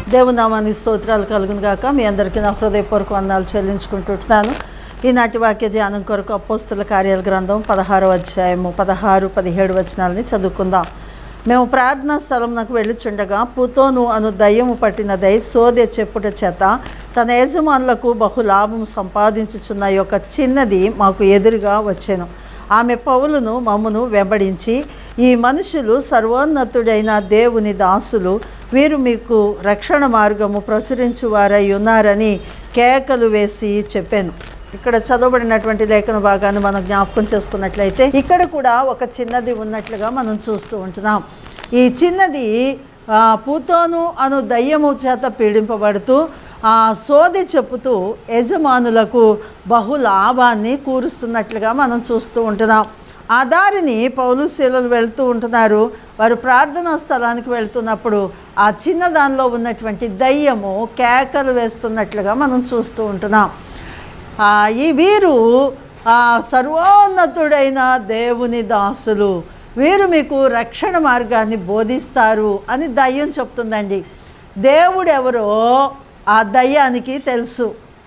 దేవునామాని స్తోత్రాలు కలుగును గాక మీ అందరికీ నా హృదయపూర్వక వందనాలు చెల్లించుకుంటున్నాను ఈనాటి వాక్య ధ్యానం కొరకు అపోస్తుల కార్యాల గ్రంథం పదహారో అధ్యాయము పదహారు పదిహేడు వచనాలని చదువుకుందాం మేము ప్రార్థనా స్థలంకు వెళ్ళుచుండగా పుతోను అను దయ్యము పట్టినదై సోదె చెప్పుట చేత తన యజమానులకు బహు లాభం సంపాదించుచున్న యొక్క చిన్నది మాకు ఎదురుగా వచ్చాను ఆమె పౌలును మమ్మును వెంబడించి ఈ మనుషులు సర్వోన్నతుడైన దేవుని దాసులు వీరు మీకు రక్షణ మార్గము ప్రచురించువారై ఉన్నారని కేకలు వేసి చెప్పాను ఇక్కడ చదవబడినటువంటి లేఖన భాగాన్ని మనం జ్ఞాపకం చేసుకున్నట్లయితే ఇక్కడ కూడా ఒక చిన్నది ఉన్నట్లుగా మనం చూస్తూ ఉంటున్నాం ఈ చిన్నది ఆ, పూతోను అను దయ్యము చేత పీడింపబడుతూ ఆ సోది చెప్పుతూ యజమానులకు బహు లాభాన్ని కూరుస్తున్నట్లుగా మనం చూస్తూ ఉంటున్నాం ఆ దారిని పౌలు శీలలు వెళ్తూ ఉంటున్నారు వారు ప్రార్థనా స్థలానికి వెళ్తున్నప్పుడు ఆ చిన్న దానిలో ఉన్నటువంటి దయ్యము కేకలు వేస్తున్నట్లుగా మనం చూస్తూ ఉంటున్నాం ఆ, ఈ వీరు ఆ, సర్వోన్నతుడైన దేవుని దాసులు వీరు మీకు రక్షణ మార్గాన్ని బోధిస్తారు అని దయ్యం చెప్తుందండి దేవుడెవరో ఆ దయ్యానికి తెలుసు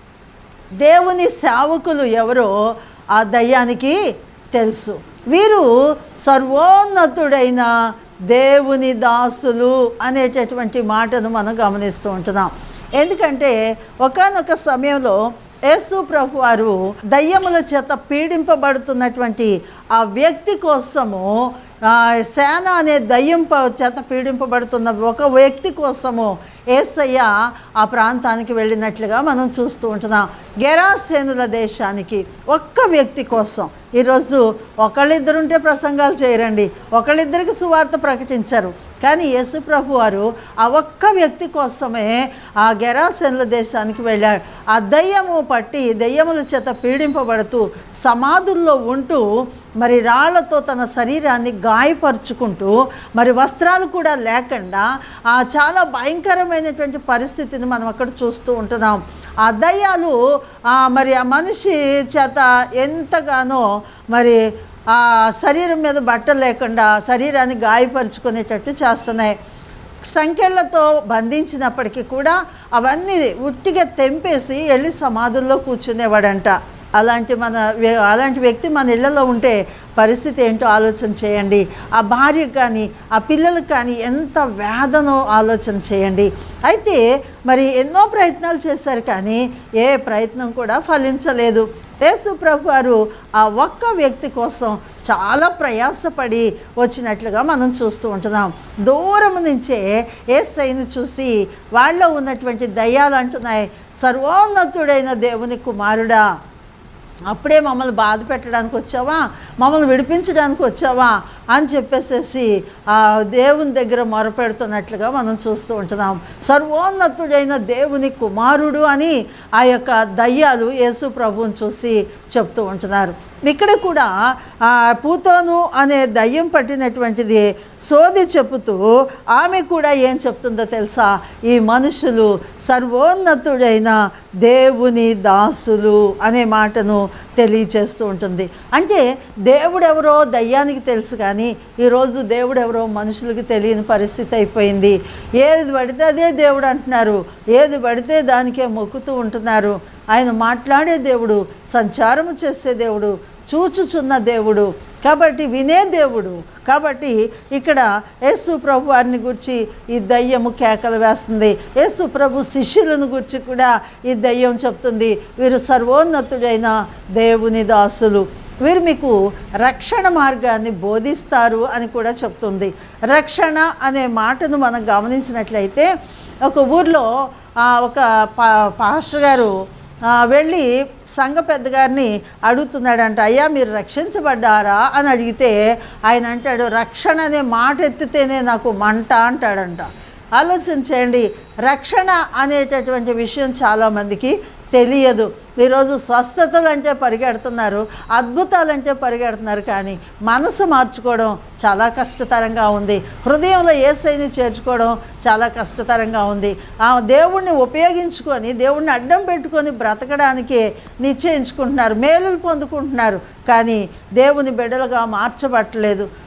దేవుని సేవకులు ఎవరో ఆ దయ్యానికి తెలుసు వీరు సర్వోన్నతుడైన దేవుని దాసులు అనేటటువంటి మాటను మనం గమనిస్తూ ఉంటున్నాం ఎందుకంటే ఒకానొక సమయంలో యేసు ప్రభు వారు దయ్యముల చేత పీడింపబడుతున్నటువంటి ఆ వ్యక్తి కోసము ఆ, సేన అనే దయ్యం ప- చేత పీడింపబడుతున్న ఒక వ్యక్తి కోసము ఏసయ్య ఆ ప్రాంతానికి వెళ్ళినట్లుగా మనం చూస్తూ ఉంటున్నాం గెరాసేనుల దేశానికి ఒక్క వ్యక్తి కోసం ఈరోజు ఒకళ్ళిద్దరుంటే ప్రసంగాలు చేయరండి ఒకళ్ళిద్దరికి సువార్త ప్రకటించారు కానీ యేసు ప్రభు వారు ఆ ఒక్క వ్యక్తి కోసమే ఆ గెరాసేనుల దేశానికి వెళ్ళారు ఆ దయ్యము పట్టి దయ్యముల చేత పీడింపబడుతూ సమాధుల్లో ఉంటూ మరి రాళ్లతో తన శరీరాన్ని గాయపరుచుకుంటూ మరి వస్త్రాలు కూడా లేకుండా ఆ చాలా భయంకరమైనటువంటి పరిస్థితిని మనం అక్కడ చూస్తూ ఉంటున్నాం ఆ దయ్యాలు ఆ మరి ఆ మనిషి చేత ఎంతగానో మరి ఆ శరీరం మీద బట్టలు లేకుండా శరీరాన్ని గాయపరుచుకునేటట్టు చేస్తున్నాయి సంఖ్యలతో బంధించినప్పటికీ కూడా అవన్నీ ఉట్టిగా తెంపేసి వెళ్ళి సమాధుల్లో కూర్చునేవాడంట అలాంటి మన వ్య- అలాంటి వ్యక్తి మన ఇళ్లలో ఉంటే పరిస్థితి ఏంటో ఆలోచన చేయండి ఆ భార్యకు కానీ ఆ పిల్లలకు కానీ ఎంత వేదనో ఆలోచన చేయండి అయితే మరి ఎన్నో ప్రయత్నాలు చేశారు కానీ ఏ ప్రయత్నం కూడా ఫలించలేదు యేసు ప్రభు వారు ఆ ఒక్క వ్యక్తి కోసం చాలా ప్రయాసపడి వచ్చినట్లుగా మనం చూస్తూ ఉంటున్నాం దూరం నుంచే ఏసైని చూసి వాళ్ళలో ఉన్నటువంటి దయ్యాలు అంటున్నాయి సర్వోన్నతుడైన దేవుని కుమారుడా అప్పుడే మమ్మల్ని బాధ పెట్టడానికి వచ్చావా మమ్మల్ని విడిపించడానికి వచ్చావా అని చెప్పేసేసి ఆ దేవుని దగ్గర మొరపెడుతున్నట్లుగా మనం చూస్తూ ఉంటున్నాం సర్వోన్నతుడైన దేవుని కుమారుడు అని ఆ యొక్క దయ్యాలు యేసు ప్రభువుని చూసి చెప్తూ ఉంటున్నారు ఇక్కడ కూడా ఆ పూతోను అనే దయ్యం పట్టినటువంటిది సోది చెబుతూ ఆమె కూడా ఏం చెప్తుందో తెలుసా ఈ మనుషులు సర్వోన్నతుడైన దేవుని దాసులు అనే మాటను తెలియచేస్తూ ఉంటుంది అంటే దేవుడెవరో దయ్యానికి తెలుసు కానీ ఈరోజు దేవుడెవరో మనుషులకి తెలియని పరిస్థితి అయిపోయింది ఏది పడితే అదే దేవుడు అంటున్నారు ఏది పడితే దానికే మొక్కుతూ ఉంటున్నారు ఆయన మాట్లాడే దేవుడు సంచారము చేసే దేవుడు చూచుచున్న దేవుడు కాబట్టి వినే దేవుడు కాబట్టి ఇక్కడ యేసు ప్రభు వారిని గురించి ఈ దయ్యము కేకలు వేస్తుంది యేసు ప్రభు శిష్యులను గురించి కూడా ఈ దయ్యం చెప్తుంది వీరు సర్వోన్నతుడైన దేవుని దాసులు వీరు మీకు రక్షణ మార్గాన్ని బోధిస్తారు అని కూడా చెప్తుంది రక్షణ అనే మాటను మనం గమనించినట్లయితే ఒక ఊర్లో ఆ, ఒక పా పాస్టర్ గారు ఆ, వెళ్ళి సంఘ పెద్దగారిని అడుగుతున్నాడంట అయ్యా మీరు రక్షించబడ్డారా అని అడిగితే ఆయన అంటాడు రక్షణ అనే మాట ఎత్తితేనే నాకు మంట అంటాడంట ఆలోచన చేయండి రక్షణ అనేటటువంటి విషయం చాలామందికి తెలియదు ఈరోజు స్వస్థతలు అంటే పరిగెడుతున్నారు అద్భుతాలంటే పరిగెడుతున్నారు కానీ మనసు మార్చుకోవడం చాలా కష్టతరంగా ఉంది హృదయంలో ఏసైని చేర్చుకోవడం చాలా కష్టతరంగా ఉంది ఆ దేవుణ్ణి ఉపయోగించుకొని దేవుణ్ణి అడ్డం పెట్టుకొని బ్రతకడానికి నిశ్చయించుకుంటున్నారు మేలులు పొందుకుంటున్నారు కానీ దేవుని బిడ్డలుగా మార్చబట్టలేదు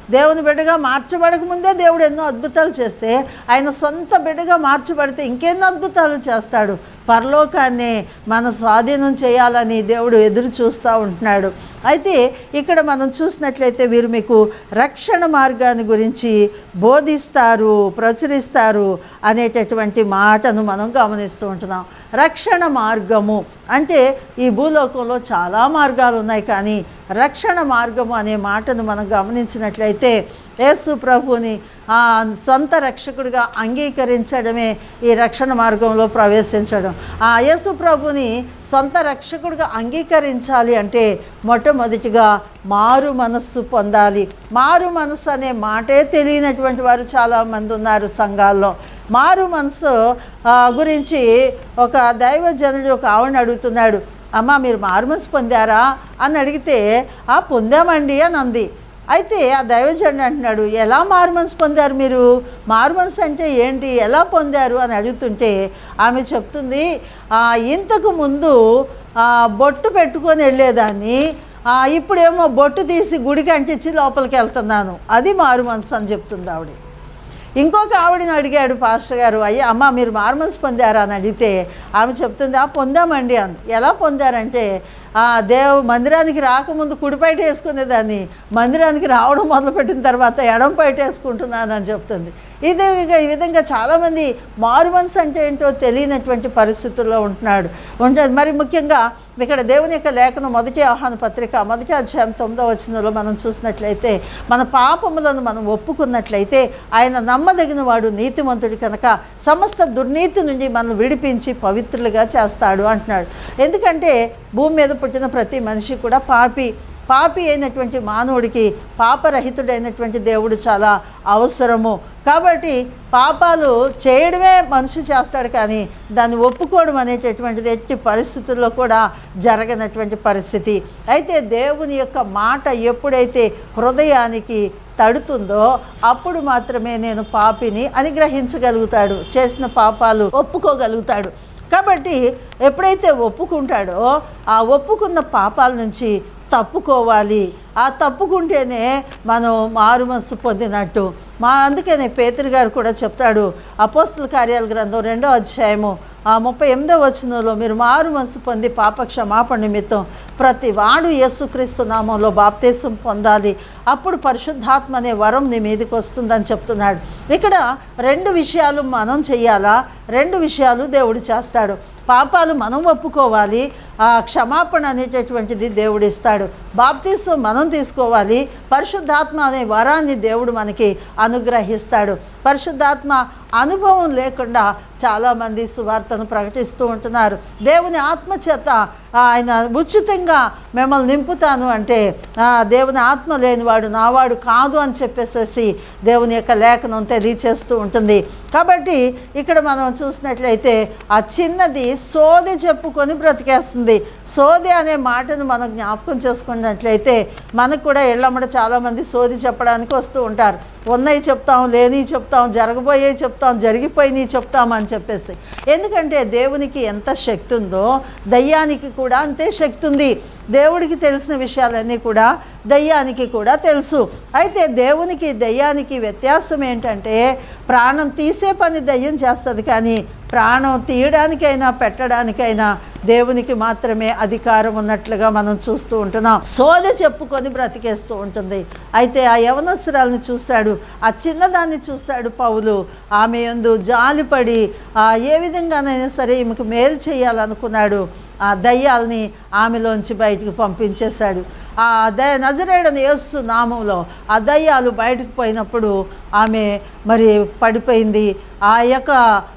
దేవుని బిడ్డగా మార్చబడక ముందే దేవుడు ఎన్నో అద్భుతాలు చేస్తే ఆయన సొంత బిడ్డగా మార్చబడితే ఇంకెన్నో అద్భుతాలు చేస్తాడు పరలోకాన్ని మన స్వాధీనం చేయాలని దేవుడు ఎదురు చూస్తూ ఉంటున్నాడు అయితే ఇక్కడ మనం చూసినట్లయితే వీరు మీకు రక్షణ మార్గాన్ని గురించి బోధిస్తారు ప్రచురిస్తారు అనేటటువంటి మాటను మనం గమనిస్తూ ఉంటున్నాం రక్షణ మార్గము అంటే ఈ భూలోకంలో చాలా మార్గాలు ఉన్నాయి కానీ రక్షణ మార్గము అనే మాటను మనం గమనించినట్లయితే యేసు ప్రభుని ఆ సొంత రక్షకుడిగా అంగీకరించడమే ఈ రక్షణ మార్గంలో ప్రవేశించడం ఆ యేసు ప్రభుని సొంత రక్షకుడిగా అంగీకరించాలి అంటే మొట్టమొదటిగా మారు మనస్సు పొందాలి మారు మనస్సు అనే మాటే తెలియనటువంటి వారు చాలామంది ఉన్నారు సంఘాల్లో మారు మనసు ఆ, గురించి ఒక దైవజనుడు ఒక ఆవిడని అడుగుతున్నాడు అమ్మ మీరు మారు మనసు పొందారా అని అడిగితే ఆ పొందామండి అని అంది అయితే ఆ దైవజనుడు అంటున్నాడు ఎలా మారుమనసు పొందారు మీరు మారుమనసు అంటే ఏంటి ఎలా పొందారు అని అడుగుతుంటే ఆమె చెప్తుంది "ఆ, ఇంతకు ముందు ఆ, బొట్టు పెట్టుకొని వెళ్ళేదాన్ని ఆ, ఇప్పుడేమో బొట్టు తీసి గుడికి అంటించి లోపలికి వెళ్తున్నాను అది మారుమనసు అని చెప్తుంది ఆవిడ ఇంకొక ఆవిడని అడిగాడు పాస్టర్ గారు అయ్యా అమ్మ మీరు మార్మల్స్ పొందారా అని అడిగితే ఆమె చెప్తుంది ఆ పొందామండి అని ఎలా పొందారంటే ఆ దేవ్ మందిరానికి రాకముందు కుడిపైట వేసుకునేదాన్ని మందిరానికి రావడం మొదలుపెట్టిన తర్వాత ఎడం పైట వేసుకుంటున్నాను అని చెప్తుంది ఇదే విధంగా- ఈ విధంగా చాలామంది మారుమన్స్ అంటే ఏంటో తెలియనటువంటి పరిస్థితుల్లో ఉంటున్నాడు ఉంటుంది మరి ముఖ్యంగా ఇక్కడ దేవుని యొక్క లేఖనం మొదటి ఆహ్వాన పత్రిక మొదటి అధ్యాయం తొమ్మిదో వచనంలో మనం చూసినట్లయితే మన పాపములను మనం ఒప్పుకున్నట్లయితే ఆయన నమ్మదగిన వాడు నీతిమంతుడు కనుక సమస్త దుర్నీతి నుండి మనం విడిపించి పవిత్రులుగా చేస్తాడు అంటున్నాడు ఎందుకంటే భూమి మీద పుట్టిన ప్రతి మనిషి కూడా పాపి పాపి అయినటువంటి మానవుడికి పాపరహితుడైనటువంటి దేవుడు చాలా అవసరము కాబట్టి పాపాలు చేయడమే మనిషి చేస్తాడు కానీ దాన్ని ఒప్పుకోవడం అనేటటువంటిది ఎట్టి పరిస్థితుల్లో కూడా జరగనటువంటి పరిస్థితి అయితే దేవుని యొక్క మాట ఎప్పుడైతే హృదయానికి తడుతుందో అప్పుడు మాత్రమే నేను పాపిని అని గ్రహించగలుగుతాడు చేసిన పాపాలు ఒప్పుకోగలుగుతాడు కాబట్టి ఎప్పుడైతే ఒప్పుకుంటాడో ఆ ఒప్పుకున్న పాపాల నుంచి తప్పుకోవాలి ఆ తప్పుకుంటేనే మనం మారుమనసు పొందినట్టు మా అందుకనే పేతురు గారు కూడా చెప్తాడు అపోస్తుల కార్యాల గ్రంథం రెండో అధ్యాయము ఆ ముప్పై ఎనిమిదో వచనంలో మీరు మారు మనసు పొంది పాప క్షమాపణ నిమిత్తం ప్రతి వాడు యేసుక్రీస్తు నామంలో బాప్తీసం పొందాలి అప్పుడు పరిశుద్ధాత్మ అనే వరం నీ మీదకి వస్తుందని చెప్తున్నాడు ఇక్కడ రెండు విషయాలు మనం చెయ్యాలా రెండు విషయాలు దేవుడు చేస్తాడు పాపాలు మనం ఒప్పుకోవాలి ఆ క్షమాపణ అనేటటువంటిది దేవుడు ఇస్తాడు బాప్తీసం మనం తీసుకోవాలి పరిశుద్ధాత్మ అనే వరాన్ని దేవుడు మనకి అనుగ్రహిస్తాడు పరిశుద్ధాత్మ అనుభవం లేకుండా చాలామంది సువార్తను ప్రకటిస్తూ ఉంటున్నారు దేవుని ఆత్మ చేత ఆయన ఉచితంగా మిమ్మల్ని నింపుతాను అంటే ఆ, దేవుని ఆత్మ లేనివాడు నావాడు కాదు అని చెప్పేసేసి దేవుని యొక్క లేఖనం తెలియచేస్తూ ఉంటుంది కాబట్టి ఇక్కడ మనం చూసినట్లయితే ఆ చిన్నది సోది చెప్పుకొని బ్రతికేస్తుంది సోది అనే మాటను మనం జ్ఞాపకం చేసుకున్నట్లయితే మనకు కూడా ఇళ్ళమ్మట చాలామంది సోది చెప్పడానికి వస్తూ ఉంటారు ఉన్నవి చెప్తాం లేని చెప్తాం జరగబోయే చెప్తాం జరిగిపోయినవి చెప్తాం అని చెప్పేసి ఎందుకంటే దేవునికి ఎంత శక్తి ఉందో దయ్యానికి కూడా అంతే శక్తి ఉంది దేవుడికి తెలిసిన విషయాలన్నీ కూడా దయ్యానికి కూడా తెలుసు అయితే దేవునికి దయ్యానికి వ్యత్యాసం ఏంటంటే ప్రాణం తీసే పని దయ్యం చేస్తుంది కానీ ప్రాణం తీయడానికైనా పెట్టడానికైనా దేవునికి మాత్రమే అధికారం ఉన్నట్లుగా మనం చూస్తూ ఉంటున్నాం సోద చెప్పుకొని బ్రతికేస్తూ ఉంటుంది అయితే ఆ యవనస్తురాలను చూశాడు ఆ చిన్నదాన్ని చూశాడు పౌలు ఆమె యందు జాలిపడి ఆ ఏ విధంగానైనా సరే ఈమెకు మేలు చేయాలనుకున్నాడు ఆ దయ్యాల్ని ఆమెలోంచి బయటికి పంపించేశాడు ఆ దయ నజరేడని యేసు నామంలో ఆ దయ్యాలు బయటకు పోయినప్పుడు ఆమె మరి పడిపోయింది ఆ యొక్క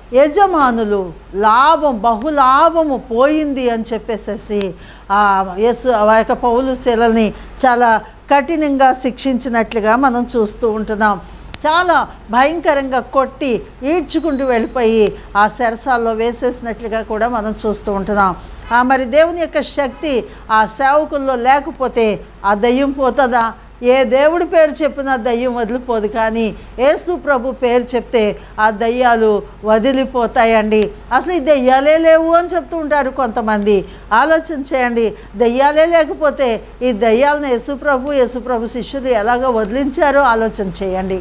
యజమానులు లాభం బహులాభము పోయింది అని చెప్పేసేసి ఆ యేసు ఆ యొక్క పౌలు శిలని చాలా కఠినంగా శిక్షించినట్లుగా మనం చూస్తూ ఉంటున్నాం చాలా భయంకరంగా కొట్టి ఈడ్చుకుంటూ వెళ్ళిపోయి ఆ సెరసాల్లో వేసేసినట్లుగా కూడా మనం చూస్తూ ఉంటున్నాం ఆ మరి దేవుని యొక్క శక్తి ఆ సేవకుల్లో లేకపోతే ఆ దయ్యం పోతుందా ఏ దేవుడి పేరు చెప్పినా దయ్యం వదిలిపోదు కానీ యేసు ప్రభు పేరు చెప్తే ఆ దయ్యాలు వదిలిపోతాయండి అసలు ఈ దయ్యాలే లేవు అని చెప్తూ ఉంటారు కొంతమంది ఆలోచన చేయండి దయ్యాలే లేకపోతే ఈ దయ్యాలను యేసు ప్రభు యేసు ప్రభు శిష్యులు ఎలాగో వదిలించారో ఆలోచన చేయండి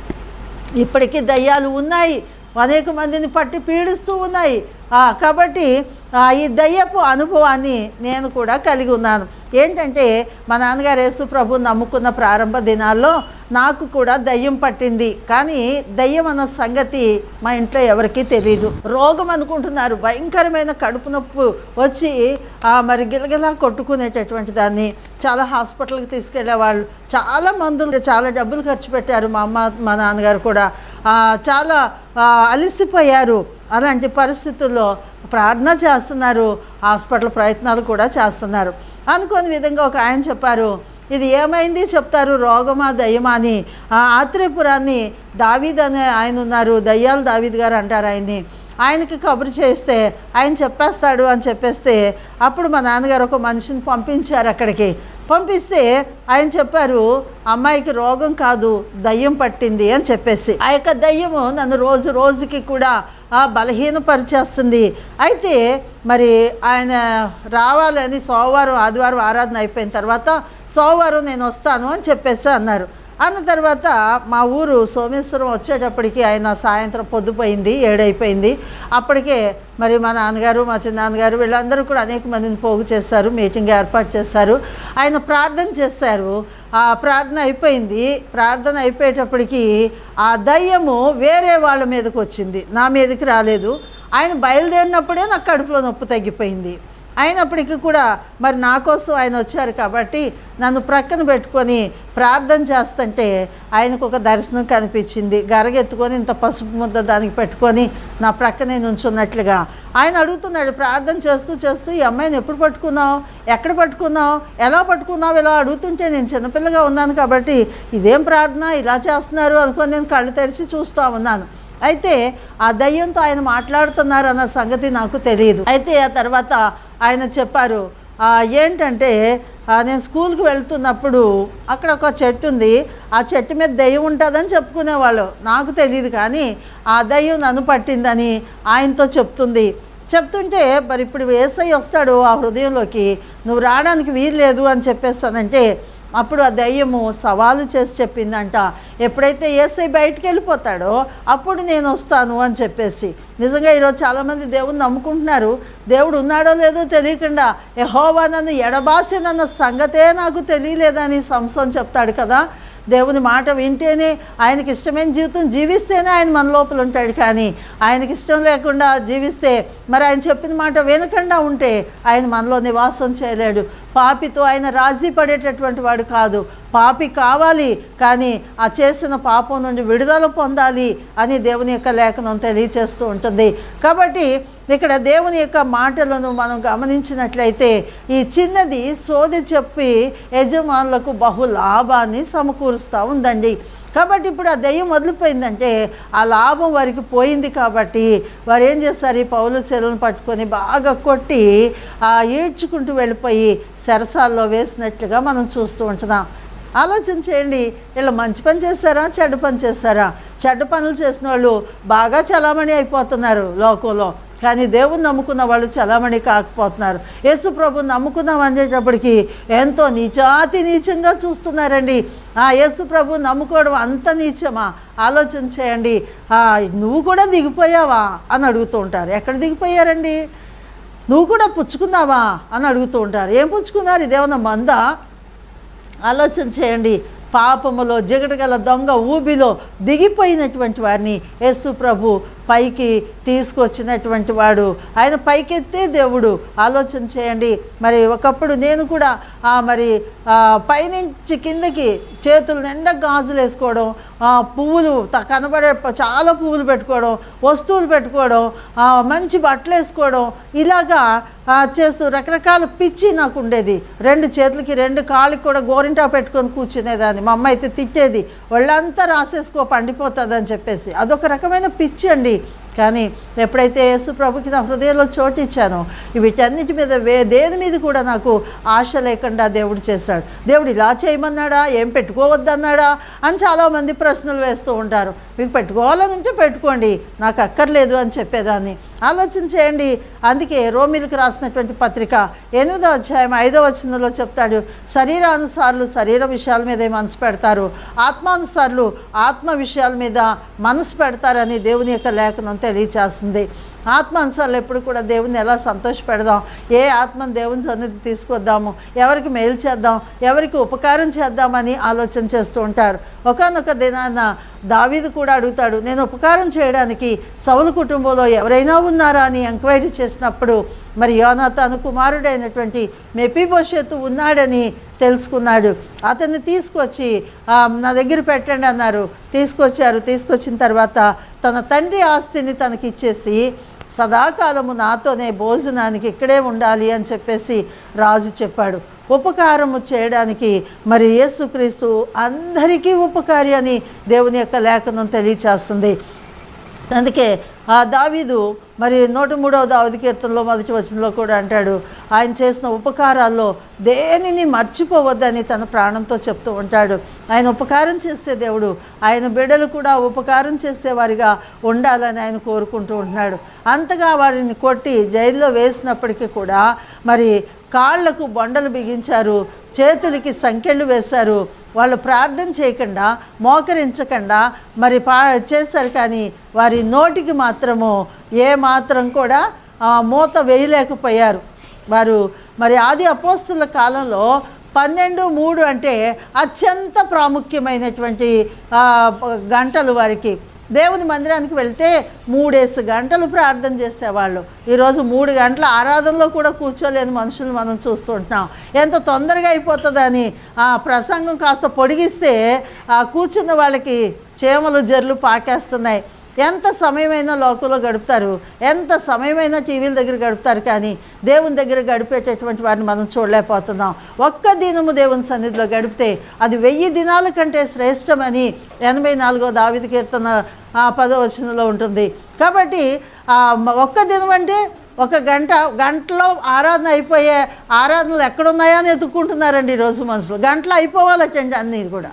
ఇప్పటికీ దయ్యాలు ఉన్నాయి అనేక మందిని పట్టి పీడిస్తూ ఉన్నాయి ఆ, కాబట్టి ఆ, ఈ దయ్యపు అనుభవాన్ని నేను కూడా కలిగి ఉన్నాను ఏంటంటే మా నాన్నగారు యేసు ప్రభు నమ్ముకున్న ప్రారంభ దినాల్లో నాకు కూడా దయ్యం పట్టింది కానీ దయ్యం అన్న సంగతి మా ఇంట్లో ఎవరికీ తెలియదు రోగం అనుకుంటున్నారు భయంకరమైన కడుపు నొప్పి వచ్చి ఆ, మరి గిలగిలా కొట్టుకునేటటువంటి దాన్ని చాలా హాస్పిటల్కి తీసుకెళ్లే వాళ్ళు చాలా మందులు చాలా డబ్బులు ఖర్చు పెట్టారు మా అమ్మ మా నాన్నగారు కూడా ఆ, చాలా ఆ, అలసిపోయారు అలాంటి పరిస్థితుల్లో ప్రార్థన చేస్తున్నారు హాస్పిటల్ ప్రయత్నాలు కూడా చేస్తున్నారు అనుకోని విధంగా ఒక ఆయన చెప్పారు ఇది ఏమైంది చెప్తారు రోగమా దయ్యమా అని ఆ ఆత్రేపురాన్ని దావీద్ అనే ఆయన ఉన్నారు దయ్యాలు దావీద్ గారు అంటారు ఆయన్ని ఆయనకి కబురు చేస్తే ఆయన చెప్పేస్తాడు అని చెప్పేస్తే అప్పుడు మా నాన్నగారు ఒక మనిషిని పంపించారు అక్కడికి పంపిస్తే ఆయన చెప్పారు అమ్మాయికి రోగం కాదు దయ్యం పట్టింది అని చెప్పేసి ఆ యొక్క దయ్యము నన్ను రోజు రోజుకి కూడా ఆ బలహీనపరిచేస్తుంది అయితే మరి ఆయన రావాలని సోమవారం ఆదివారం ఆరాధన అయిపోయిన తర్వాత సోమవారం నేను వస్తాను అని చెప్పేసి అన్నారు అన్న తర్వాత మా ఊరు సోమేశ్వరం వచ్చేటప్పటికి ఆయన సాయంత్రం పొద్దుపోయింది ఏడైపోయింది అప్పటికే మరి మా నాన్నగారు మా చిన్నాన్నగారు వీళ్ళందరూ కూడా అనేక మందిని పోగు చేశారు మీటింగ్ ఏర్పాటు చేశారు ఆయన ప్రార్థన చేశారు ఆ ప్రార్థన అయిపోయింది ప్రార్థన అయిపోయేటప్పటికి ఆ దయ్యము వేరే వాళ్ళ మీదకి వచ్చింది నా మీదకి రాలేదు ఆయన బయలుదేరినప్పుడే నాకు కడుపులో నొప్పి తగ్గిపోయింది అయినప్పటికీ కూడా మరి నా కోసం ఆయన వచ్చారు కాబట్టి నన్ను ప్రక్కన పెట్టుకొని ప్రార్థన చేస్తుంటే ఆయనకు ఒక దర్శనం కనిపించింది గరగెత్తుకొని ఇంత పసుపు ముద్ద దానికి పెట్టుకొని నా ప్రక్కనే నుంచున్నట్లుగా ఆయన అడుగుతున్నాడు ప్రార్థన చేస్తూ చేస్తూ ఈ అమ్మాయిని ఎప్పుడు పట్టుకున్నావు ఎక్కడ పట్టుకున్నావు ఎలా పట్టుకున్నావు ఇలా అడుగుతుంటే నేను చిన్నపిల్లగా ఉన్నాను కాబట్టి ఇదేం ప్రార్థన ఇలా చేస్తున్నారు అనుకొని నేను కళ్ళు తెరిచి చూస్తూ ఉన్నాను అయితే ఆ దయ్యంతో ఆయన మాట్లాడుతున్నారు అన్న సంగతి నాకు తెలియదు అయితే ఆ తర్వాత ఆయన చెప్పారు "ఆ, ఏంటంటే ఆ, నేను స్కూల్కి వెళ్తున్నప్పుడు అక్కడ ఒక చెట్టు ఉంది ఆ చెట్టు మీద దయ్యం ఉంటుందని చెప్పుకునేవాళ్ళు నాకు తెలియదు కానీ ఆ దయ్యం నన్ను పట్టిందని ఆయనతో చెప్తుంది చెప్తుంటే మరి ఇప్పుడు ఏసై వస్తాడు ఆ హృదయంలోకి నువ్వు రావడానికి వీలు లేదు అని చెప్పేస్తానంటే అప్పుడు ఆ దయ్యము సవాలు చేసి చెప్పిందంట ఎప్పుడైతే ఏసై బయటికి వెళ్ళిపోతాడో అప్పుడు నేను వస్తాను అని చెప్పేసి నిజంగా ఈరోజు చాలామంది దేవుని నమ్ముకుంటున్నారు దేవుడు ఉన్నాడో లేదో తెలియకుండా యహోవా నన్ను ఎడబాసినన్న సంగతే నాకు తెలియలేదని సంసం చెప్తాడు కదా దేవుని మాట వింటేనే ఆయనకి ఇష్టమైన జీవితం జీవిస్తేనే ఆయన మన లోపల ఉంటాడు కానీ ఆయనకి ఇష్టం లేకుండా జీవిస్తే మరి ఆయన చెప్పిన మాట వినకుండా ఉంటే ఆయన మనలో నివాసం చేయలేడు పాపితో ఆయన రాజీ పడేటటువంటి వాడు కాదు పాపి కావాలి కానీ ఆ చేసిన పాపం నుండి విడుదల పొందాలి అని దేవుని యొక్క లేఖనం తెలియచేస్తూ ఉంటుంది కాబట్టి ఇక్కడ దేవుని యొక్క మాటలను మనం గమనించినట్లయితే ఈ చిన్నది సోది చెప్పి యజమానులకు బహు లాభాన్ని సమకూరుస్తూ ఉందండి కాబట్టి ఇప్పుడు ఆ దయ్యం వదిలిపోయిందంటే ఆ లాభం వారికి పోయింది కాబట్టి వారు ఏం చేస్తారు ఈ పౌలు శిలను పట్టుకొని బాగా కొట్టి ఆ ఈడ్చుకుంటూ వెళ్ళిపోయి సెరసాల్లో వేసినట్లుగా మనం చూస్తూ ఉంటున్నాం ఆలోచన చేయండి వీళ్ళు మంచి పని చేస్తారా చెడ్డ పని చేస్తారా చెడ్డ పనులు చేసిన వాళ్ళు బాగా చలామణి అయిపోతున్నారు లోకంలో కానీ దేవుని నమ్ముకున్న వాళ్ళు చలామణి కాకపోతున్నారు యేసు ప్రభు నమ్ముకున్నాం అనేటప్పటికి ఎంతో నీచాతి నీచంగా చూస్తున్నారండి ఆ యేసు ప్రభు నమ్ముకోవడం అంత నీచమా ఆలోచన చేయండి "ఆ, నువ్వు కూడా దిగిపోయావా అని అడుగుతూ ఉంటారు ఎక్కడ దిగిపోయారండి నువ్వు కూడా పుచ్చుకున్నావా అని అడుగుతూ ఉంటారు ఏం పుచ్చుకున్నారు ఇదేమన్నా మందా ఆలోచన చేయండి పాపములో జిగటగల దొంగ ఊబిలో దిగిపోయినటువంటి వారిని యేసు ప్రభు పైకి తీసుకొచ్చినటువంటి వాడు ఆయన పైకెత్తే దేవుడు ఆలోచన చేయండి మరి ఒకప్పుడు నేను కూడా ఆ, మరి ఆ, పైనుంచి కిందకి చేతులు నిండా గాజులు వేసుకోవడం ఆ, పువ్వులు త- కనబడే ప- చాలా పువ్వులు పెట్టుకోవడం వస్తువులు పెట్టుకోవడం ఆ, మంచి బట్టలు వేసుకోవడం ఇలాగా ఆ, చేస్తూ రకరకాల పిచ్చి నాకు ఉండేది రెండు చేతులకి రెండు కాళ్ళకి కూడా గోరింటా పెట్టుకొని కూర్చునేదాన్ని మా అమ్మ అయితే తిట్టేది ఒళ్ళంతా రాసేసుకో పండిపోతుంది అని చెప్పేసి అదొక రకమైన పిచ్చి అండి కానీ ఎప్పుడైతే యేసు ప్రభుకి నా హృదయంలో చోటు ఇచ్చానో వీటన్నిటి మీద వే దేని మీద కూడా నాకు ఆశ లేకుండా దేవుడు చేశాడు దేవుడు ఇలా చేయమన్నాడా ఏం పెట్టుకోవద్దన్నాడా అని చాలామంది ప్రశ్నలు వేస్తూ ఉంటారు మీకు పెట్టుకోవాలని ఉంటే పెట్టుకోండి నాకు అక్కర్లేదు అని చెప్పేదాన్ని ఆలోచన చేయండి అందుకే రోమిలకు రాసినటువంటి పత్రిక ఎనిమిదో అధ్యాయం ఐదో వచనంలో చెప్తాడు శరీరానుసారులు శరీర విషయాల మీదే మనసు పెడతారు ఆత్మానుసారులు ఆత్మ విషయాల మీద మనసు పెడతారని దేవుని యొక్క లేఖనం తెలియచేస్తుంది ఆత్మానుసారులు ఎప్పుడు కూడా దేవుని ఎలా సంతోషపెడదాం ఏ ఆత్మను దేవుని సన్నిధి తీసుకొద్దాము ఎవరికి మేలు చేద్దాం ఎవరికి ఉపకారం చేద్దామని ఆలోచన చేస్తూ ఉంటారు ఒకనొక దినాన దావీదు కూడా అడుగుతాడు నేను ఉపకారం చేయడానికి సౌలు కుటుంబంలో ఎవరైనా ఉన్నారా అని ఎంక్వైరీ చేసినప్పుడు మరి యోనాతాను కుమారుడైనటువంటి మెపిభవిష్యత్తు ఉన్నాడని తెలుసుకున్నాడు అతన్ని తీసుకొచ్చి "ఆ, నా దగ్గర పెట్టండి అన్నారు తీసుకొచ్చారు తీసుకొచ్చిన తర్వాత తన తండ్రి ఆస్తిని తనకి ఇచ్చేసి సదాకాలము నాతోనే భోజనానికి ఇక్కడే ఉండాలి అని చెప్పేసి రాజు చెప్పాడు ఉపకారము చేయడానికి మరి యేసుక్రీస్తు అందరికీ ఉపకారి అని దేవుని యొక్క లేఖనం తెలియచేస్తుంది అందుకే ఆ దావీదు మరి నూట మూడవ దావది కీర్తనలో మొదటి వచనంలో కూడా అంటాడు ఆయన చేసిన ఉపకారాల్లో దేనిని మర్చిపోవద్దని తన ప్రాణంతో చెప్తూ ఉంటాడు ఆయన ఉపకారం చేసే దేవుడు ఆయన బిడ్డలు కూడా ఉపకారం చేసేవారిగా ఉండాలని ఆయన కోరుకుంటూ ఉంటున్నాడు అంతగా వారిని కొట్టి జైల్లో వేసినప్పటికీ కూడా మరి కాళ్లకు బొండలు బిగించారు చేతులకి సంకెళ్ళు వేశారు వాళ్ళు ప్రార్థన చేయకుండా మోకరించకుండా మరి పా చేశారు కానీ వారి నోటికి మాత్రము ఏ మాత్రం కూడా ఆ, మూత వేయలేకపోయారు వారు మరి ఆది అపోస్తుల కాలంలో పన్నెండు మూడు అంటే అత్యంత ప్రాముఖ్యమైనటువంటి ఆ, గంటలు వారికి దేవుని మందిరానికి వెళ్తే మూడేసి గంటలు ప్రార్థన చేసేవాళ్ళు ఈరోజు మూడు గంటల ఆరాధనలో కూడా కూర్చోలేని మనుషులు మనం చూస్తుంటున్నాం ఎంత తొందరగా అయిపోతుందని ఆ ప్రసంగం కాస్త పొడిగిస్తే ఆ కూర్చున్న వాళ్ళకి చీమలు జర్లు పాకేస్తున్నాయి ఎంత సమయమైనా లోకంలో గడుపుతారు ఎంత సమయమైనా టీవీల దగ్గర గడుపుతారు కానీ దేవుని దగ్గర గడిపేటటువంటి వారిని మనం చూడలేకపోతున్నాం ఒక్క దినము దేవుని సన్నిధిలో గడిపితే అది వెయ్యి దినాల కంటే శ్రేష్టమని ఎనభై నాలుగో దావిది కీర్తన ఆ, పదో వచనంలో ఉంటుంది కాబట్టి ఆ, మ- ఒక్క దినం అంటే ఒక గంట గంటలో ఆరాధన అయిపోయే ఆరాధనలు ఎక్కడున్నాయో అని ఎత్తుక్కుంటున్నారండి ఈరోజు మనుషులు గంటలో అయిపోవాలటండి అన్నీ కూడా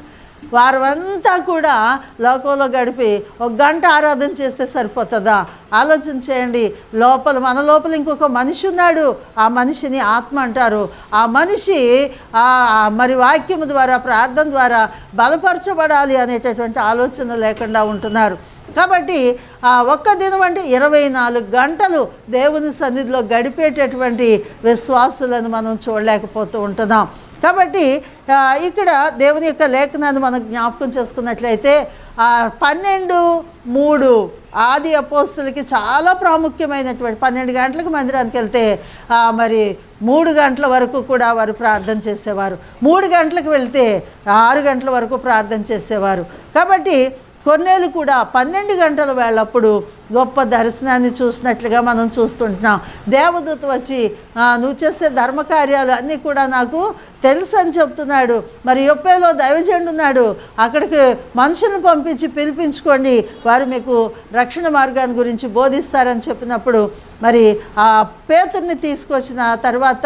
వారమంతా కూడా లోకంలో గడిపి ఒక గంట ఆరాధన చేస్తే సరిపోతుందా ఆలోచన చేయండి లోపల మన లోపల ఇంకొక మనిషి ఉన్నాడు ఆ మనిషిని ఆత్మ అంటారు ఆ మనిషి ఆ మరి వాక్యము ద్వారా ప్రార్థన ద్వారా బలపరచబడాలి అనేటటువంటి ఆలోచన లేకుండా ఉంటున్నారు కాబట్టి ఆ ఒక్క దినం అంటే ఇరవై నాలుగు గంటలు దేవుని సన్నిధిలో గడిపేటటువంటి విశ్వాసులను మనం చూడలేకపోతూ ఉంటున్నాం కాబట్టి ఆ, ఇక్కడ దేవుని యొక్క లేఖనాన్ని మనం జ్ఞాపకం చేసుకున్నట్లయితే ఆ పన్నెండు మూడు ఆది అపోస్తులకి చాలా ప్రాముఖ్యమైనటువంటి పన్నెండు గంటలకు మందిరానికి వెళ్తే ఆ, మరి మూడు గంటల వరకు కూడా వారు ప్రార్థన చేసేవారు మూడు గంటలకు వెళ్తే ఆరు గంటల వరకు ప్రార్థన చేసేవారు కాబట్టి కొన్నేళ్ళు కూడా పన్నెండు గంటల వేళప్పుడు గొప్ప దర్శనాన్ని చూసినట్లుగా మనం చూస్తుంటున్నాం దేవదూత వచ్చి "ఆ, నువ్వు చేసే ధర్మకార్యాలు అన్నీ కూడా నాకు తెలుసు అని చెప్తున్నాడు మరి యొప్పేలో దైవజనుడు ఉన్నాడు అక్కడికి మనుషులను పంపించి పిలిపించుకోండి వారు మీకు రక్షణ మార్గాన్ని గురించి బోధిస్తారని చెప్పినప్పుడు మరి ఆ పేతుర్ని తీసుకొచ్చిన తర్వాత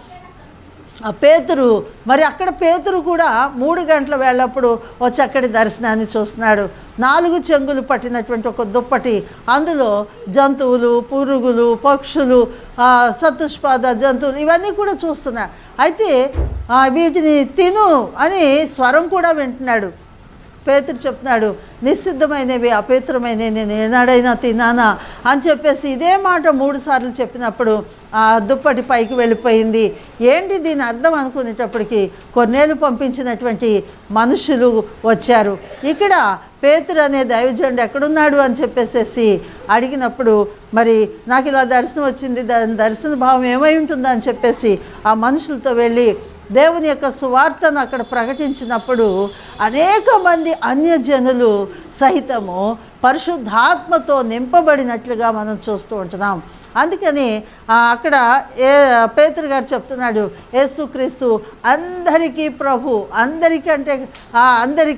ఆ పేతురు మరి అక్కడ పేతురు కూడా మూడు గంటల వేళప్పుడు వచ్చి అక్కడి దర్శనాన్ని చూస్తున్నాడు నాలుగు చెంగులు పట్టినటువంటి ఒక దుప్పటి అందులో జంతువులు పురుగులు పక్షులు ఆ, సతుష్పాద జంతువులు ఇవన్నీ కూడా చూస్తున్నాడు అయితే ఆ, వీటిని తిను అని స్వరం కూడా వింటున్నాడు పేతురు చెప్తున్నాడు నిశ్సిద్ధమైనవి అపవిత్రమైనవి నేను ఏనాడైనా తిన్నానా అని చెప్పేసి ఇదే మాట మూడు సార్లు చెప్పినప్పుడు ఆ దుప్పటి పైకి వెళ్ళిపోయింది ఏంటి దీని అర్థం అనుకునేటప్పటికి కొన్నేళ్ళు పంపించినటువంటి మనుషులు వచ్చారు ఇక్కడ పేతురు అనే దైవజనుడు ఎక్కడున్నాడు అని చెప్పేసేసి అడిగినప్పుడు మరి నాకు ఇలా దర్శనం వచ్చింది దాని దర్శన భావం ఏమై ఉంటుందా అని చెప్పేసి ఆ మనుషులతో వెళ్ళి దేవుని యొక్క సువార్తను అక్కడ ప్రకటించినప్పుడు అనేక మంది అన్యజనులు సహితము పరిశుద్ధాత్మతో నింపబడినట్లుగా మనం చూస్తూ ఉంటున్నాం అందుకని ఆ, అక్కడ ఏ పేతురు గారు చెప్తున్నాడు యేసుక్రీస్తు అందరికీ ప్రభు అందరికీ అంటే ఆ, అందరికీ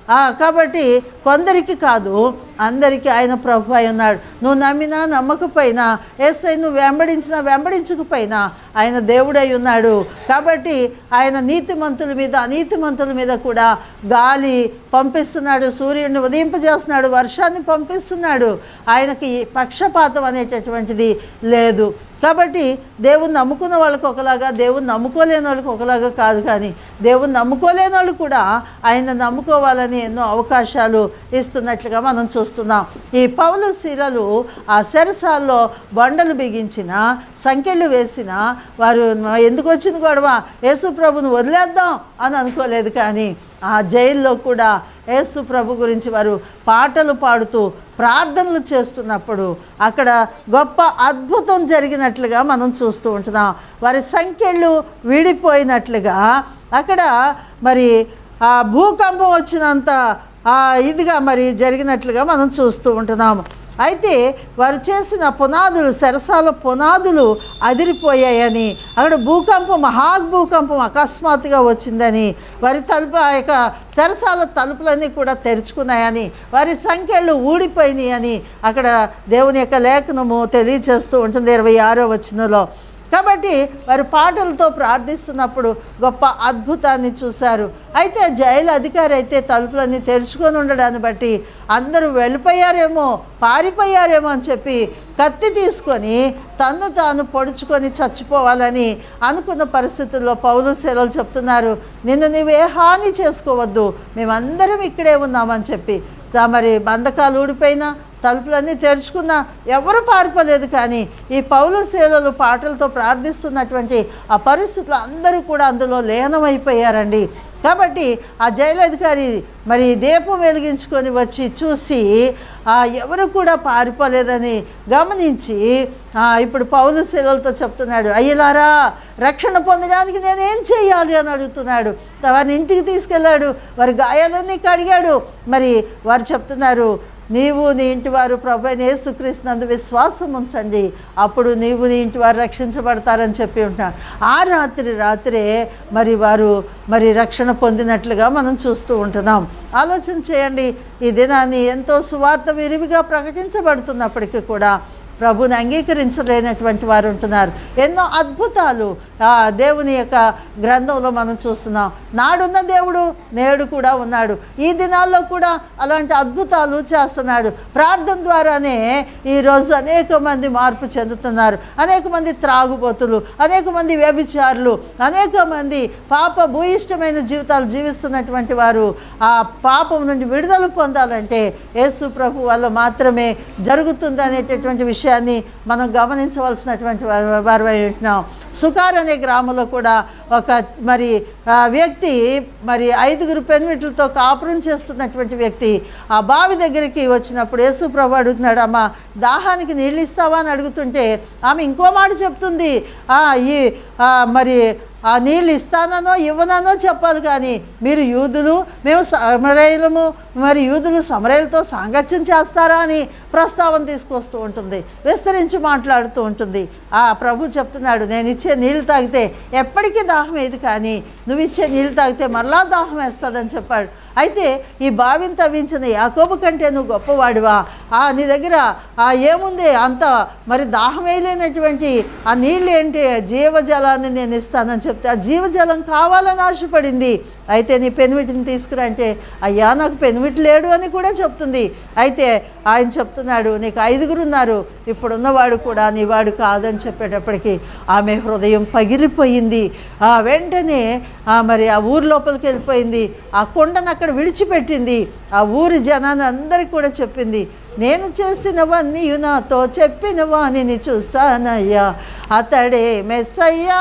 ఆ, కాబట్టి కొందరికి కాదు అందరికీ ఆయన ప్రభు అయి ఉన్నాడు నువ్వు నమ్మినా నమ్మకపోయినా ఎస్ఐ నువ్వు వెంబడించినా వెంబడించకపోయినా ఆయన దేవుడై ఉన్నాడు కాబట్టి ఆయన నీతిమంతుల మీద అనీతిమంతుల మీద కూడా గాలి పంపిస్తున్నాడు సూర్యుడిని ఉదయింపజేస్తున్నాడు వర్షాన్ని పంపిస్తున్నాడు ఆయనకి పక్షపాతం అనేటటువంటిది లేదు కాబట్టి దేవుని నమ్ముకున్న వాళ్ళకి ఒకలాగా దేవుని నమ్ముకోలేని వాళ్ళకి ఒకలాగా కాదు కానీ దేవుని నమ్ముకోలేని వాళ్ళు కూడా ఆయన నమ్ముకోవాలని ఎన్నో అవకాశాలు ఇస్తున్నట్లుగా మనం చూస్తున్నాం ఈ పౌలు శిలలు ఆ సెరసాల్లో బండలు బిగించిన సంఖ్యలు వేసిన వారు ఎందుకు వచ్చింది గొడవ యేసు ప్రభుని వదిలేద్దాం అని అనుకోలేదు కానీ ఆ జైల్లో కూడా యేసు ప్రభు గురించి వారు పాటలు పాడుతూ ప్రార్థనలు చేస్తున్నప్పుడు అక్కడ గొప్ప అద్భుతం జరిగినట్లుగా మనం చూస్తూ ఉంటున్నాం వారి సంఖ్యలు విడిపోయినట్లుగా అక్కడ మరి ఆ భూకంపం వచ్చినంత ఆ ఇదిగా మరి జరిగినట్లుగా మనం చూస్తూ ఉంటున్నాము అయితే వారు చేసిన పునాదులు సరసాల పునాదులు అదిరిపోయాయని అక్కడ భూకంపం మహాభూకంపం అకస్మాత్తుగా వచ్చిందని వారి తలుపు ఆ యొక్క సరసాల తలుపులన్నీ కూడా తెరుచుకున్నాయని వారి సంఖ్యలు ఊడిపోయినాయి అని అక్కడ దేవుని యొక్క లేఖనము తెలియచేస్తూ ఉంటుంది ఇరవై ఆరో వచనంలో కాబట్టి వారు పాటలతో ప్రార్థిస్తున్నప్పుడు గొప్ప అద్భుతాన్ని చూశారు అయితే జైలు అధికారి అయితే తలుపులన్నీ తెరుచుకొని ఉండడాన్ని బట్టి అందరూ వెళ్ళిపోయారేమో పారిపోయారేమో అని చెప్పి కత్తి తీసుకొని తన్ను తాను పొడుచుకొని చచ్చిపోవాలని అనుకున్న పరిస్థితుల్లో పౌలు సెలవులు చెప్తున్నారు నిన్ను నీవే హాని చేసుకోవద్దు మేమందరం ఇక్కడే ఉన్నామని చెప్పి తా- మరి బంధకాలు ఊడిపోయినా తలుపులన్నీ తెరుచుకున్నా ఎవరు పారిపోలేదు కానీ ఈ పౌలు సేలలు పాటలతో ప్రార్థిస్తున్నటువంటి ఆ పరిస్థితులు అందరూ కూడా అందులో లీనమైపోయారండి కాబట్టి ఆ జైలు అధికారి మరి దీపం వెలిగించుకొని వచ్చి చూసి ఆ ఎవరు కూడా పారిపోలేదని గమనించి ఆ, ఇప్పుడు పౌలు శిలలతో చెప్తున్నాడు అయ్యలారా రక్షణ పొందడానికి నేనేం చేయాలి అని అడుగుతున్నాడు వారిని ఇంటికి తీసుకెళ్ళాడు వారి గాయాలన్నీ కడిగాడు మరి వారు చెప్తున్నారు నీవు నీ ఇంటి వారు ప్రభు అయిన యేసుక్రీస్తునందు విశ్వాసం ఉంచండి అప్పుడు నీవు నీ ఇంటి వారు రక్షించబడతారని చెప్పి ఉంటున్నాడు ఆ రాత్రి రాత్రే మరి వారు మరి రక్షణ పొందినట్లుగా మనం చూస్తూ ఉంటున్నాం ఆలోచన చేయండి ఈ దినాన్ని ఎంతో సువార్త విరివిగా ప్రకటించబడుతున్నప్పటికీ కూడా ప్రభుని అంగీకరించలేనటువంటి వారు ఉంటున్నారు ఎన్నో అద్భుతాలు ఆ దేవుని యొక్క గ్రంథంలో మనం చూస్తున్నాం నాడున్న దేవుడు నేడు కూడా ఉన్నాడు ఈ దినాల్లో కూడా అలాంటి అద్భుతాలు చేస్తున్నాడు ప్రార్థన ద్వారానే ఈరోజు అనేక మంది మార్పు చెందుతున్నారు అనేక మంది త్రాగుబోతులు అనేక మంది వ్యభిచారులు అనేక మంది పాప భూయిష్టమైన జీవితాలు జీవిస్తున్నటువంటి వారు ఆ పాపం నుండి విడుదల పొందాలంటే యేసు ప్రభు వల్ల మాత్రమే జరుగుతుంది అనేటటువంటి విషయాన్ని మనం గమనించవలసినటువంటి వారు- వారమై ఉంటున్నాం సుకార్ అనే గ్రామంలో కూడా ఒక మరి ఆ వ్యక్తి మరి ఐదుగురు పెన్మిట్లతో కాపురం చేస్తున్నటువంటి వ్యక్తి ఆ బావి దగ్గరికి వచ్చినప్పుడు యేసు ప్రభు అడుగుతున్నాడు అమ్మ దాహానికి నీళ్ళు ఇస్తావా అని అడుగుతుంటే ఆమె ఇంకో మాట చెప్తుంది "ఆ, ఈ ఆ, మరి ఆ నీళ్ళు ఇస్తానో ఇవ్వనో చెప్పాలి కానీ మీరు యూదులు మేము సమరయులము మరి యూదులు సమరయులతో సాంగత్యం చేస్తారా అని ప్రస్తావన తీసుకొస్తూ ఉంటుంది విస్తరించి మాట్లాడుతూ ఉంటుంది ఆ ప్రభు చెప్తున్నాడు నేను ఇచ్చే నీళ్ళు తాగితే ఎప్పటికీ దాహం ఏది కానీ నువ్వు ఇచ్చే నీళ్ళు తాగితే మరలా దాహం వేస్తుందని చెప్పాడు అయితే ఈ బావిని తవ్వించిన యాకోబు కంటే నువ్వు గొప్పవాడివా ఆ నీ దగ్గర ఆ ఏముంది అంత మరి దాహం వేయలేనటువంటి ఆ నీళ్ళు ఏంటి జీవజలాన్ని నేను ఇస్తానని చెప్తే ఆ జీవజలం కావాలని ఆశపడింది అయితే నీ పెనుమిటిని తీసుకురా అంటే అయ్యా నాకు పెనుమిటి లేడు అని కూడా చెప్తుంది అయితే ఆయన చెప్తున్నాడు నీకు ఐదుగురు ఉన్నారు ఇప్పుడున్నవాడు కూడా నీ వాడు కాదని చెప్పేటప్పటికి ఆమె హృదయం పగిలిపోయింది ఆ వెంటనే ఆ మరి ఆ ఊరి లోపలికి వెళ్ళిపోయింది ఆ కొండను అక్కడ విడిచిపెట్టింది ఆ ఊరి జనాన్ని అందరికీ కూడా చెప్పింది నేను చేసినవన్నీ నాతో చెప్పినవా అని చూసానయ్యా అతడే మెస్సయ్యా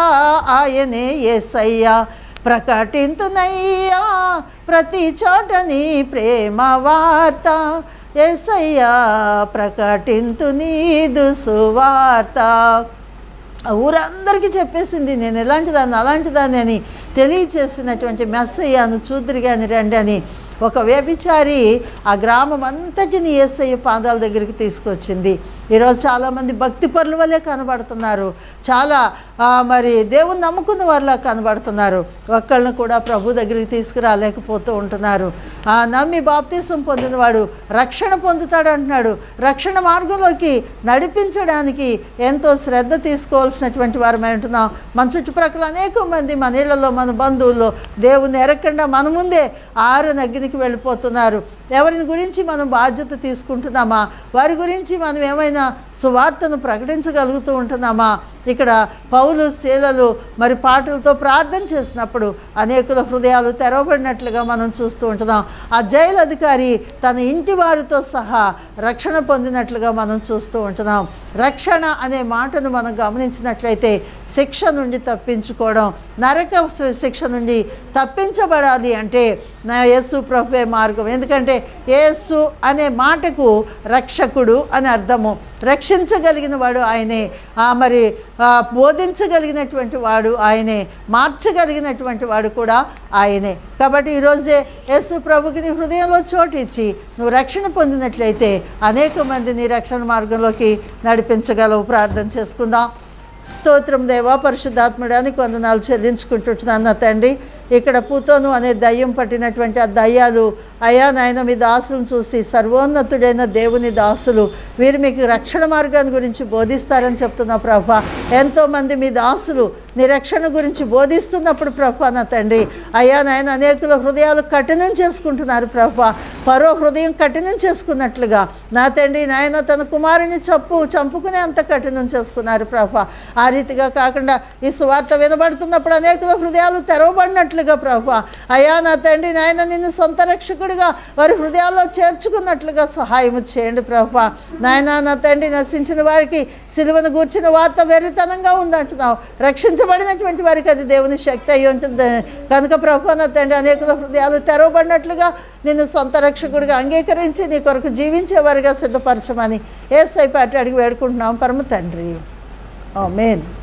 ఆయనే ఎస్సయ్యా ప్రకటింతునయ్యా ప్రతి చోట నీ ప్రేమ వార్త ఎస్సయ్యా ప్రకటింతు నీదు సువార్త ఆ ఊరందరికీ చెప్పేసింది నేను ఎలాంటి దాన్ని అలాంటి దాన్ని అని తెలియచేసినటువంటి మెస్సయ్యాను చూద్దరు కానీ రండి అని ఒక వ్యభిచారి ఆ గ్రామం అంతటిని ఏసయ్య పాదాల దగ్గరికి తీసుకొచ్చింది ఈరోజు చాలామంది భక్తి పరుల వల్లే కనబడుతున్నారు చాలా ఆ, మరి దేవుని నమ్ముకున్న వాళ్ళ కనబడుతున్నారు ఒక్కళ్ళని కూడా ప్రభు దగ్గరికి తీసుకురాలేకపోతూ ఉంటున్నారు ఆ నమ్మి బాప్తీసం పొందినవాడు రక్షణ పొందుతాడు అంటున్నాడు రక్షణ మార్గంలోకి నడిపించడానికి ఎంతో శ్రద్ధ తీసుకోవాల్సినటువంటి వారమై ఉంటున్నాం మన చుట్టుప్రక్కల అనేక మంది మన ఇళ్లలో మన బంధువుల్లో దేవుని ఎరగకుండా మన ముందే ఆరు నగ్గినికి వెళ్ళిపోతున్నారు ఎవరిని గురించి మనం బాధ్యత తీసుకుంటున్నామా వారి గురించి మనం ఏమైనా సువార్తను ప్రకటించగలుగుతూ ఉంటున్నామా ఇక్కడ పౌలు శీలలు మరి పాటలతో ప్రార్థన చేసినప్పుడు అనేకుల హృదయాలు తెరవబడినట్లుగా మనం చూస్తూ ఉంటున్నాం ఆ జైలు అధికారి తన ఇంటి వారితో సహా రక్షణ పొందినట్లుగా మనం చూస్తూ ఉంటున్నాం రక్షణ అనే మాటను మనం గమనించినట్లయితే శిక్ష నుండి తప్పించుకోవడం నరక శిక్ష నుండి తప్పించబడాలి అంటే నా యేసు ప్రభువే మార్గం ఎందుకంటే యేసు అనే మాటకు రక్షకుడు అని అర్థము రక్షించగలిగిన వాడు ఆయనే ఆ మరి ఆ, బోధించగలిగినటువంటి వాడు ఆయనే మార్చగలిగినటువంటి వాడు కూడా ఆయనే కాబట్టి ఈరోజే యేసు ప్రభుకి నీ హృదయంలో చోటు ఇచ్చి నువ్వు రక్షణ పొందినట్లయితే అనేక మంది నీ రక్షణ మార్గంలోకి నడిపించగలవు ప్రార్థన చేసుకుందాం స్తోత్రం దేవా పరిశుద్ధాత్మడానికి వందనాలు చెల్లించుకుంటుంటున్నాను నా తండ్రి ఇక్కడ పూతోను అనే దయ్యం పట్టినటువంటి ఆ దయ్యాలు అయా నాయన మీ దాసులను చూసి సర్వోన్నతుడైన దేవుని దాసులు వీరు మీకు రక్షణ మార్గాన్ని గురించి బోధిస్తారని చెప్తున్నా ప్రభా ఎంతోమంది మీ దాసులు నీ రక్షణ గురించి బోధిస్తున్నప్పుడు ప్రభా నా తండ్రి అయ్యా నాయన అనేకుల హృదయాలు కఠినం చేసుకుంటున్నారు ప్రభా పరో హృదయం కఠినం చేసుకున్నట్లుగా నా తండ్రి నాయన తన కుమారుని చంపు చంపుకునే అంత కఠినం చేసుకున్నారు ప్రభా ఆ రీతిగా కాకుండా ఈ సువార్త వినబడుతున్నప్పుడు అనేకుల హృదయాలు తెరవబడినట్లుగా ప్రభా అయ్యా నా తండ్రి నాయన నిన్ను సొంత రక్షకుడిగా వారి హృదయాల్లో చేర్చుకున్నట్లుగా సహాయం చేయండి ప్రభా నాయన నా తండ్రి నశించిన వారికి సిలువను గూర్చిన వార్త వెర్రితనంగా ఉందంటున్నావు రక్షించబడినటువంటి వారికి అది దేవుని శక్తి అయి ఉంటుంది కనుక ప్రభా నా తండ్రి అనేకుల హృదయాలు తెరవబడినట్లుగా నిన్ను సొంత రక్షకుడిగా అంగీకరించి నీ కొరకు జీవించేవారిగా సిద్ధపరచమని ఏ సైపాటి అడిగి వేడుకుంటున్నాం పరమ తండ్రి ఆమేన్